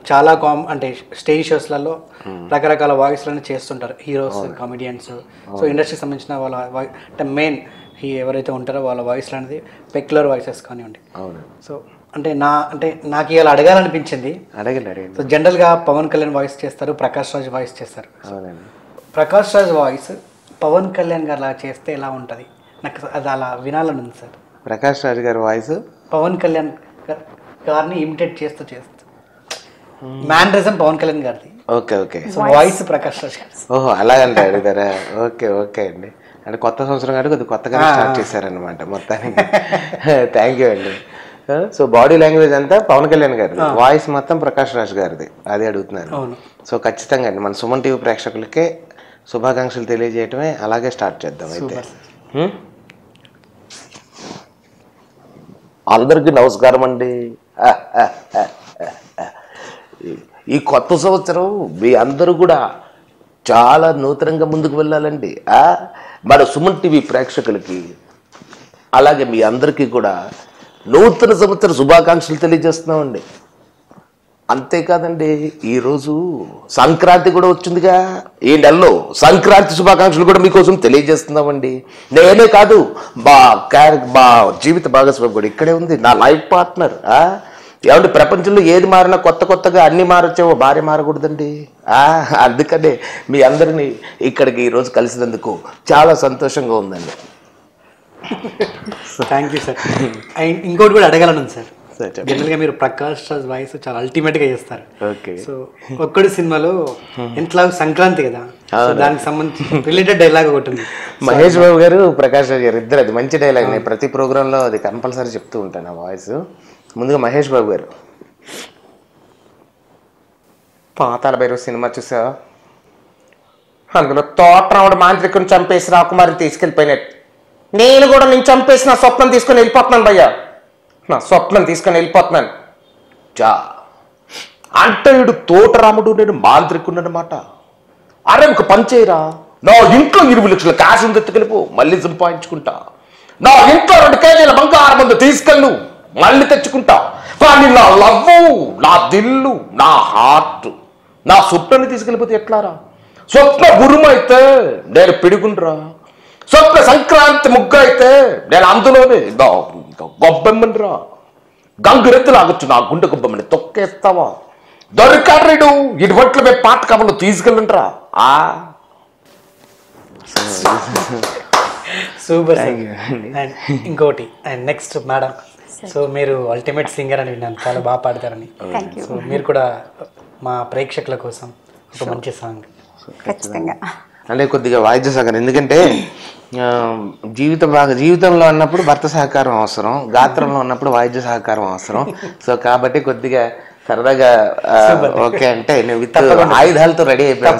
చాలా కామ్ అంటే స్టేజ్ షోస్లలో రకరకాల వాయిస్లను చేస్తుంటారు హీరోస్ కామెడియన్స్ సో ఇండస్ట్రీకి సంబంధించిన వాళ్ళ వాయి అంటే మెయిన్ హీ ఎవరైతే ఉంటారో వాళ్ళ వాయిస్లు అనేది పెక్యులర్ వాయిసెస్ కానివ్వండి అవును సో అంటే నా అంటే నాకు ఇవాళ అడగాలనిపించింది అడగండి అడగండి సో జనరల్గా పవన్ కళ్యాణ్ వాయిస్ చేస్తారు ప్రకాష్ రాజ్ వాయిస్ చేస్తారు అవునండి ప్రకాష్ రాజ్ వాయిస్ పవన్ కళ్యాణ్ గారు అలా చేస్తే ఎలా ఉంటుంది నాకు అది అలా వినాలని ఉంది సార్ ప్రకాష్ రాజ్ గారి వాయిస్ పవన్ కళ్యాణ్ గార్- గారిని ఇమిటేట్ చేస్తూ చేస్తూ మ్యానరిజం పవన్ కళ్యాణ్ గారిది okay okay so voice Prakash Raj గారి ఓహో అలాగంటే అడుగుతారా ఓకే ఓకే అండి అంటే కొత్త సంవత్సరం కాబట్టి కొద్దిగా కొత్తగా స్టార్ట్ చేశారనమాట మొత్తానికి థ్యాంక్ యూ అండి సో బాడీ లాంగ్వేజ్ అంతా పవన్ కళ్యాణ్ గారిది వాయిస్ మొత్తం ప్రకాష్ రాజ్ గారిది అది అడుగుతున్నారు అవును సో ఖచ్చితంగా అండి మన సుమన్ టీవీ ప్రేక్షకులకే శుభాకాంక్షలు తెలియజేయటమే అలాగే స్టార్ట్ చేద్దాం అయితే హ్మ్? అందరికీ నమస్కారం అండి ఆ, ఆ, ఆ, ఆ, ఆ. ఈ కొత్త సంవత్సరం మీ అందరూ కూడా చాలా నూతనంగా ముందుకు వెళ్ళాలండి ఆ? మన సుమన్ టీవీ ప్రేక్షకులకి అలాగే మీ అందరికీ కూడా నూతన సంవత్సర శుభాకాంక్షలు తెలియజేస్తున్నామండి అంతేకాదండి ఈరోజు సంక్రాంతి కూడా వచ్చిందిగా ఈ నెలలో సంక్రాంతి శుభాకాంక్షలు కూడా మీకోసం తెలియజేస్తున్నామండి నేనే కాదు మా క్యారె మా జీవిత భాగస్వామి కూడా ఇక్కడే ఉంది నా లైఫ్ పార్ట్నర్ ఆ? ఏమంటే ప్రపంచంలో ఏది మారినా కొత్త కొత్తగా అన్ని మారొచ్చేవో భార్య మారకూడదండి ఆ, అందుకనే మీ అందరినీ ఇక్కడికి ఈరోజు కలిసినందుకు చాలా సంతోషంగా ఉందండి థ్యాంక్ యూ సార్ అండ్ ఇంకోటి కూడా అడగాలని ఉంది సార్ సరే, చెప్పండి. జనరల్గా మీరు ప్రకాష్ రాజ్ వాయిస్ చాలా అల్టిమేట్గా చేస్తారు ఓకే సో ఒక్కడి సినిమాలో ఎట్లా సంక్రాంతి కదా సో దానికి సంబంధించి రిలేటెడ్ డైలాగ్ ఒకటి ఉంది మహేష్ బాబు గారు ప్రకాష్ రాజ్ గారు ఇద్దరు అది మంచి డైలాగ్ నేను ప్రతి ప్రోగ్రాంలో అది కంపల్సరీ చెప్తూ ఉంటాను ఆ వాయిస్ ముందుగా మహేష్ బాబు గారు పాతాల భైరవ సినిమా చూసావా అందులో తోటరావుడు మాంత్రికుని చంపేసి రాకుమారిని తీసుకెళ్ళిపోయినట్టు నేను కూడా నేను చంపేసి నా స్వప్నం తీసుకొని వెళ్ళిపోతున్నాను భయ్యా నా స్వప్నం తీసుకొని వెళ్ళిపోతున్నాను చా అంటే వీడు తోటరాముడు నేను మాంత్రికున్నమాట అరే ఒక పని చేయరా నా ఇంట్లో ఇరవై లక్షల క్యాష్ ఉంది ఎత్తుకెళ్ళిపో మళ్ళీ సంపాదించుకుంటా నా ఇంట్లో రెండు కేజీల బంగారం ఉంది తీసుకెళ్ళు మళ్ళీ తెచ్చుకుంటా కానీ నా లవ్వు నా దిల్లు నా హార్ట్ నా స్వప్నాన్ని తీసుకెళ్ళిపోతే ఎట్లారా స్వప్న గురుము అయితే నేను పిడుగుండ్రా స్వప్న సంక్రాంతి ముగ్గు అయితే నేను అందులోనే గొబ్బెమ్మన్రా గంగురెత్తు లాగొచ్చు నా గుండె గుబ్బమ్మని తొక్కేస్తావా దొరికాడు ఇటువంటి మేము పాట కమలు తీసుకెళ్ళంట్రా ఆ సూపర్ అండ్ ఇంకోటి అండ్ నెక్స్ట్ మేడం సో మీరు అల్టిమేట్ సింగర్ అని విన్నాను చాలా బాగా పాడతారని సో మీరు కూడా మా ప్రేక్షకుల కోసం ఒక మంచి సాంగ్ ఖచ్చితంగా అంటే కొద్దిగా వాయిద్య సహకారం ఎందుకంటే ఆ, జీవిత భాగ జీవితంలో ఉన్నప్పుడు భర్త సహకారం అవసరం గాత్రంలో ఉన్నప్పుడు వాయిద్య సహకారం అవసరం సో కాబట్టి కొద్దిగా సరదాగా ఆ, ఓకే అంటే నేను విత్ ఆయుధాలతో రెడీ అయిపోయాను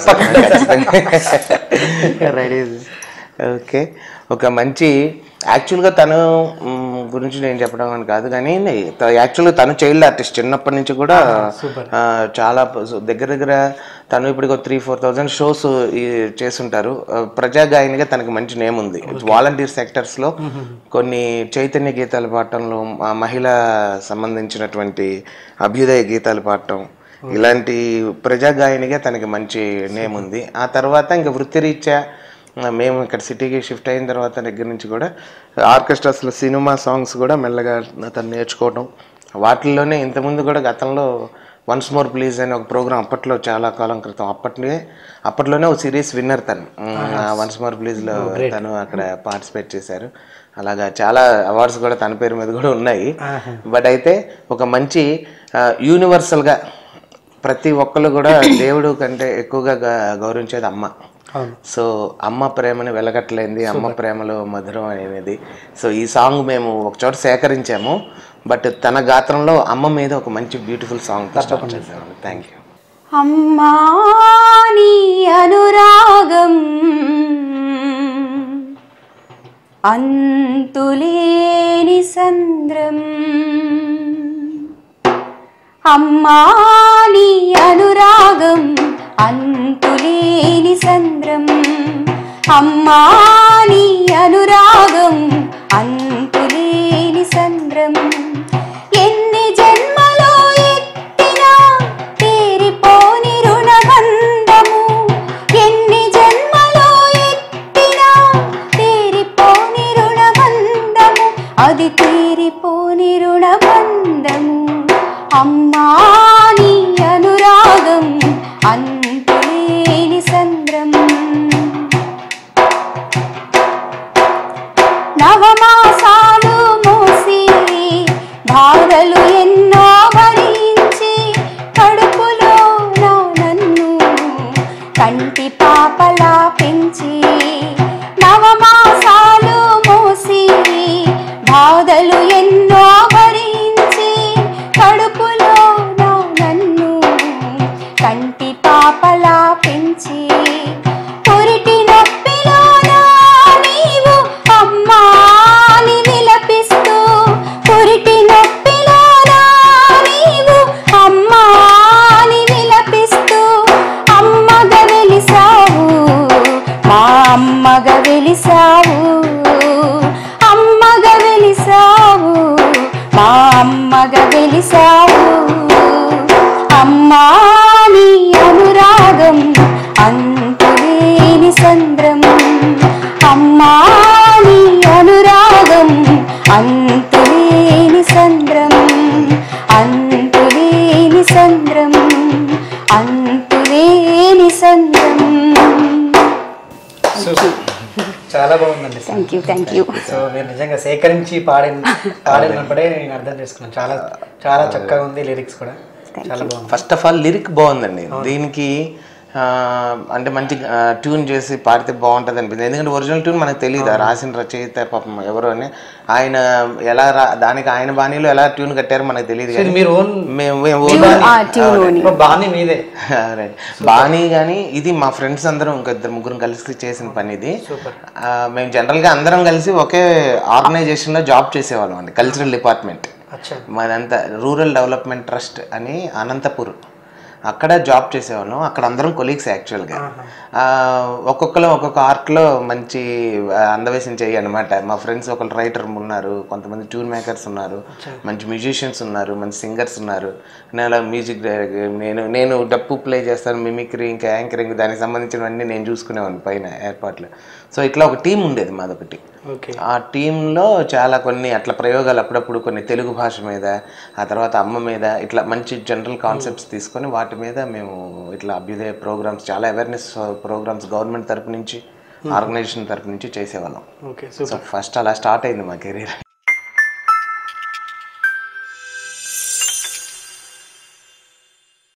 రెడీ ఓకే ఒక మంచి యాక్చువల్గా తను మ్, గురించి నేను చెప్పడం అని కాదు కానీ త- యాక్చువల్గా తను చైల్డ్ ఆర్టిస్ట్ చిన్నప్పటి నుంచి కూడా ఆ, చాలా ప- సో దగ్గర దగ్గర తను ఇప్పుడు త్రీ ఫోర్ థౌజండ్ షోస్ చేస్తుంటారు ఆ, ప్రజాగాయనిగా తనకి మంచి నేమ్ ఉంది వాలంటీర్ సెక్టర్స్లో కొన్ని చైతన్య గీతాలు పాడటంలో ఆ, మహిళా సంబంధించినటువంటి అభ్యుదయ గీతాలు పాడటం ఇలాంటి ప్రజాగాయనిగా తనకి మంచి నేమ్ ఉంది ఆ తర్వాత ఇంకా వృత్తిరీత్యా ఆ, మేము ఇక్కడ సిటీకి షిఫ్ట్ అయిన తర్వాత దగ్గర నుంచి కూడా ఆర్కెస్ట్రాస్లో సినిమా సాంగ్స్ కూడా మెల్లగా తను నేర్చుకోవడం వాటిల్లోనే ఇంతకుముందు కూడా గతంలో వన్స్ మోర్ ప్లీజ్ అనే ఒక ప్రోగ్రామ్ అప్పట్లో చాలా కాలం క్రితం అప్పట్లో అప్పట్లోనే ఒక సిరీస్ విన్నర్ తను వన్స్ మోర్ ప్లీజ్లో తను అక్కడ పార్టిసిపేట్ చేశారు అలాగా చాలా అవార్డ్స్ కూడా తన పేరు మీద కూడా ఉన్నాయి బట్ అయితే ఒక మంచి యూనివర్సల్గా ప్రతి ఒక్కరు కూడా దేవుడు కంటే ఎక్కువగా గ- గౌరవించేది అమ్మ అవును సో అమ్మ ప్రేమని వెలగట్లేంది అమ్మ ప్రేమలో మధురం అనేది సో ఈ సాంగ్ మేము ఒక చోట సేకరించాము బట్ తన గాత్రంలో అమ్మ మీద ఒక మంచి బ్యూటిఫుల్ సాంగ్ స్టార్ట్ చేశాము థ్యాంక్ యూ అమ్మా నీ అనురాగం అంతులేని సంద్రం అమ్మా నీ అనురాగం అంతులేని సంద్రం అమ్మా నీ అనురాగం అంతులేని సంద్రం ఎన్ని జన్మలో ఎత్తినా అమ్మా నీ అనురాగం అంతులేని సంద్రం నవమాసాలు మోసి బాధలు ఎన్నో భరించి కడుపులో నా నన్ను కంటి పాపలా పెంచి నవమాసాలు మోసి బాధలు ఎన్నో భరించి కడుపులో నా నన్ను కంటి పాపలా పెంచి పురిటి నొప్పిలోనా నీవు అమ్మా అని విలపిస్తూ పురిటి నొప్పిలోనా నీవు అమ్మా అని విలపిస్తూ అమ్మగా వెలిసావు మా అమ్మగా వెలిసావు అమ్మగా వెలిసావు మా అమ్మగా వెలిసావు అమ్మా నీ అనురాగం అంతులేని సంద్రం అమ్మా నీ అనురాగం అంతులేని సంద్రం అంతులేని సంద్రం అంతులేని సంద్రం చాలా బాగుందండి thank you thank you so మీరు నిజంగా సేకరించి పాడిన పాడినప్పుడే నేను అర్థం చేసుకున్నాను చాలా చాలా చక్కగా ఉంది లిరిక్స్ కూడా చాలా బాగుంది ఫస్ట్ ఆఫ్ ఆల్ లిరిక్ బాగుందండి దీనికి ఆ, అంటే మంచి ట్యూన్ చేసి పాడితే బాగుంటుంది అనిపించింది ఎందుకంటే ఒరిజినల్ ట్యూన్ మనకు తెలియదు ఆ రాసిన రచయిత పాపం ఎవరు అని ఆయన ఎలా రా దానికి ఆయన బాణీలో ఎలా ట్యూన్ కట్టారో మనకు తెలియదు కానీ మీరు ఓన్ మేము మేము ఓన్ బాగానే మీదే Right. బాణీ కానీ ఇది మా ఫ్రెండ్స్ అందరం ఇంకా ఇద్దరు ముగ్గురు కలిసి చేసిన పని ఇది ఆ, మేము జనరల్గా అందరం కలిసి ఒకే ఆర్గనైజేషన్లో జాబ్ చేసేవాళ్ళం అండి కల్చరల్ డిపార్ట్మెంట్ అచ్చా మాదంతా రూరల్ డెవలప్మెంట్ ట్రస్ట్ అని అనంతపూర్ అక్కడ జాబ్ చేసేవాళ్ళం అక్కడ అందరం కొలీగ్స్ యాక్చువల్గా ఒక్కొక్కరు ఒక్కొక్క ఆర్ట్లో మంచి ఆ, అందవేశం చెయ్యి అనమాట మా ఫ్రెండ్స్ ఒకళ్ళు రైటర్ ఉన్నారు కొంతమంది ట్యూన్ మేకర్స్ ఉన్నారు మంచి మ్యూజిషియన్స్ ఉన్నారు మంచి సింగర్స్ ఉన్నారు నేను మ్యూజిక్ నేను నేను డప్పు ప్లే చేస్తాను మిమిక్రీ ఇంకా యాంకరింగ్ దానికి సంబంధించినవన్నీ నేను చూసుకునేవాడిని పైన ఏర్పాట్లు సో ఇట్లా ఒక టీం ఉండేది మాదొకటి ఓకే ఆ టీంలో చాలా కొన్ని అట్లా ప్రయోగాలు అప్పుడప్పుడు కొన్ని తెలుగు భాష మీద ఆ తర్వాత అమ్మ మీద ఇట్లా మంచి జనరల్ కాన్సెప్ట్స్ తీసుకొని వాటి మీద మేము ఇట్లా అభ్యుదయ ప్రోగ్రామ్స్ చాలా అవేర్నెస్ ప్రోగ్రామ్స్ గవర్నమెంట్ తరపు నుంచి ఆర్గనైజేషన్ తరపు నుంచి చేసేవాళ్ళం ఓకే సో ఫస్ట్ అలా స్టార్ట్ అయింది మా కెరీర్